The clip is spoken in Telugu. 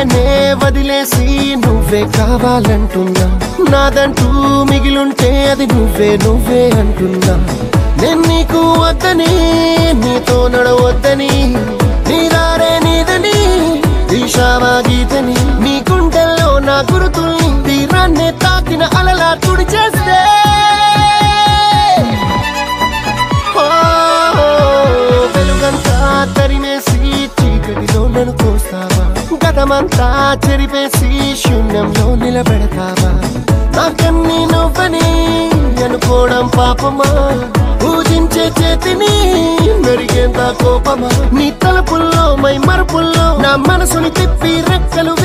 నే వదిలేసి నువ్వే కావాలంటున్నా నాదంటూ మిగిలుంటే అది నువ్వే నువ్వే అంటున్నా నేను నీకు వద్దని నీతో నడవద్దని నీదారే నీదని దిశావా గీతని నీ గుండెల్లో నా గురుతుల్ని తీరాన్నే తాకిన అలలా తుడి చేస్తే ఓ, వెలుగంతా తరిమేసి చీకటిలో నన్ను కోస్తావా గతమంతా చెరిపేసి శూన్యంలో నిలబెడతావా నాకన్నీ నువ్వని అనుకోవడం పాపమా పూజించే చేతిని మెరిగేంత కోపమా నీ తలుపుల్లో మై మరుపుల్లో నా మనసుని తిప్పి రెక్కలు